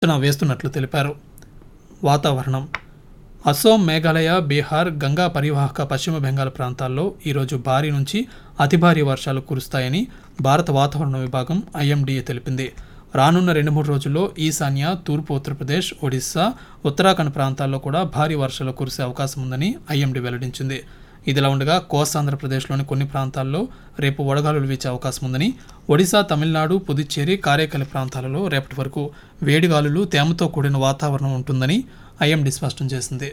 అంచనా వేస్తున్నట్లు తెలిపారు వాతావరణం అసోం మేఘాలయ బీహార్ గంగా పరివాహక పశ్చిమ బెంగాల్ ప్రాంతాల్లో ఈరోజు భారీ నుంచి అతి భారీ వర్షాలు కురుస్తాయని భారత వాతావరణ విభాగం ఐఎండీఏ తెలిపింది రానున్న రెండు మూడు రోజుల్లో ఈశాన్య తూర్పు ఉత్తరప్రదేశ్ ఒడిశా ఉత్తరాఖండ్ ప్రాంతాల్లో కూడా భారీ వర్షాలు కురిసే అవకాశం ఉందని ఐఎండీ వెల్లడించింది ఇదిలా ఉండగా కోస్తాంధ్రప్రదేశ్లోని కొన్ని ప్రాంతాల్లో రేపు వడగాలులు వీచే అవకాశం ఉందని ఒడిశా తమిళనాడు పుదుచ్చేరి కారేకలి ప్రాంతాలలో రేపటి వరకు వేడిగాలులు తేమతో కూడిన వాతావరణం ఉంటుందని ఐఎండీ స్పష్టం చేసింది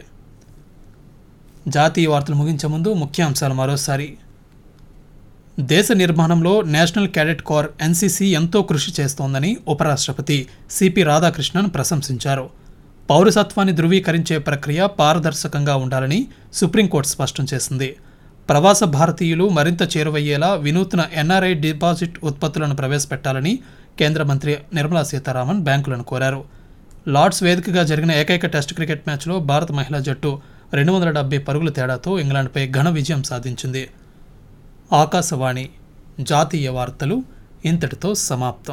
జాతీయ వార్తలు ముగించే ముందు ముఖ్య అంశాలు మరోసారి దేశ నిర్మాణంలో నేషనల్ క్యాడెట్ కోర్ ఎన్సీసీ ఎంతో కృషి చేస్తోందని ఉపరాష్ట్రపతి సిపి రాధాకృష్ణన్ ప్రశంసించారు పౌరసత్వాన్ని ధృవీకరించే ప్రక్రియ పారదర్శకంగా ఉండాలని సుప్రీంకోర్టు స్పష్టం చేసింది ప్రవాస భారతీయులు మరింత చేరువయ్యేలా వినూత్న ఎన్ఆర్ఐ డిపాజిట్ ఉత్పత్తులను ప్రవేశపెట్టాలని కేంద్ర మంత్రి నిర్మలా సీతారామన్ బ్యాంకులను కోరారు లార్డ్స్ వేదికగా జరిగిన ఏకైక టెస్ట్ క్రికెట్ మ్యాచ్లో భారత మహిళా జట్టు రెండు వందల డెబ్బై పరుగుల తేడాతో ఇంగ్లాండ్పై ఘన విజయం సాధించింది ఆకాశవాణి జాతీయ వార్తలు ఇంతటితో సమాప్తం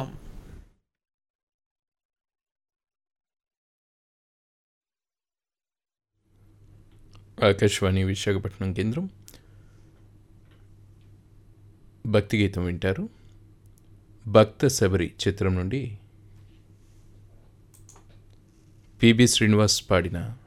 ఆకాశవాణి విశాఖపట్నం కేంద్రం భక్తి గీతం వింటారు భక్త శబరి చిత్రం నుండి పిబి శ్రీనివాస్ పాడిన